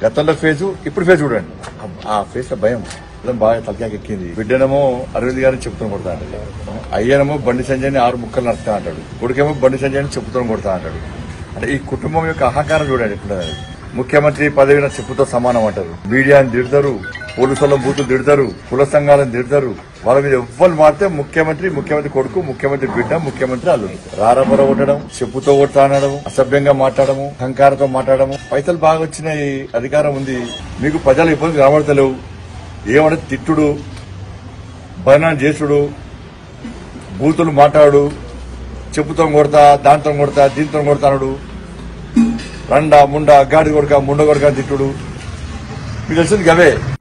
గతంలో ఫేజు ఇప్పుడు ఫేజ్ చూడండి ఆ ఫేస్ లో భయం అదే బాగా తలకాకి ఎక్కింది బిడ్డనేమో అరవింద్ గారిని చెప్తూ కొడతా అంటాడు అయ్యనేమో బండి సంజయ్ని ఆరు ముక్కలు నడుతా అంటాడు కొడుకేమో బండి సంజయ్ని చెప్పుతూ కొడతా అంటాడు అంటే ఈ కుటుంబం యొక్క అహంకారం చూడండి ఎట్లున్నది ముఖ్యమంత్రి పదవిన చెప్పుతో సమానం అంటారు మీడియాని తిడతారు పోలీసుల బూతులు తిడతారు కుల సంఘాలను తిడతారు వాళ్ళ మీద ఎవ్వరు మారితే ముఖ్యమంత్రి ముఖ్యమంత్రి కొడుకు ముఖ్యమంత్రి బిడ్డ ముఖ్యమంత్రి అల్లుడు రారబర కొట్టడం చెప్పుతో కొడతా అనడం అసభ్యంగా మాట్లాడము అహంకారంతో మాట్లాడము పైసలు బాగా వచ్చినాయి అధికారం ఉంది మీకు ప్రజలు ఇబ్బంది కనబడతలేవు ఏమంటే తిట్టుడు బనాన్ చేసుడు బూతులు మాట్లాడు చెప్పుతో కొడతా దాంతో కొడతా దీంతో కొడతాడు రండా ముండా గాడి కొడక ముండ కొడక తిట్టుడు మీకు తెలిసింది గవే